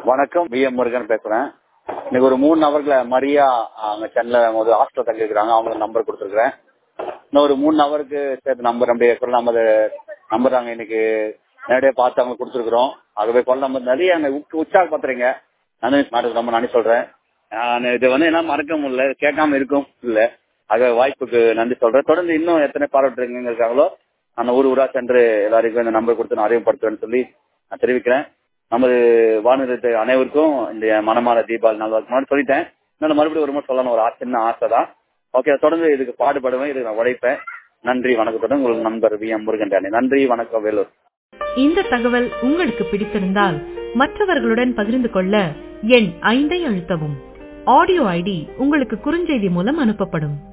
வணக்கம் V M Murugan பேசுறேன் இன்னைக்கு ஒரு மூணு நபர்ல மரியா அங்க சென்னையில ஒரு ஹாஸ்டல் தங்கி இருக்கிறாங்க அவங்களுக்கு நம்பர் கொடுத்துருக்கேன் இன்னும் ஒரு மூணு நபருக்கு சேர்த்து நம்பர் நம்முடைய குரல் நம்பர் நம்பர் நாங்க இன்னைக்கு நேரடியாக பார்த்து அவங்க கொடுத்துருக்குறோம் ஆகவே குரல் நம்பர் நிறைய அங்க உற்சாக உற்சாகப்படுத்துறீங்க நான் மேடத்துக்கு ரொம்ப நன்றி சொல்றேன் நான் இது வந்து என்ன மறக்க முடியல கேட்காம இருக்கும் இல்ல ஆக வாய்ப்புக்கு நன்றி சொல்றேன் தொடர்ந்து இன்னும் எத்தனை பாராட்டுறீங்க இருக்காங்களோ அந்த ஊர் ஊரா சென்று எல்லாருக்கும் இந்த நம்பர் கொடுத்து நான் அறிமுகப்படுத்துவேன்னு சொல்லி நான் தெரிவிக்கிறேன் நமது வானொலி அனைவருக்கும் இந்த மனமால தீபாவளி நாள் முன்னாடி சொல்லிட்டேன் இன்னும் மறுபடியும் ஒரு முறை சொல்லணும் ஒரு ஆசை சின்ன ஆசை தான் ஓகே தொடர்ந்து இதுக்கு பாடுபடுவேன் இதுக்கு நான் உழைப்பேன் நன்றி வணக்கத்துடன் உங்களுக்கு நண்பர் வி எம் முருகன் ராணி நன்றி வணக்கம் வேலூர் இந்த தகவல் உங்களுக்கு பிடித்திருந்தால் மற்றவர்களுடன் பகிர்ந்து கொள்ள எண் ஐந்தை அழுத்தவும் ஆடியோ ஐடி உங்களுக்கு குறுஞ்செய்தி மூலம் அனுப்பப்படும்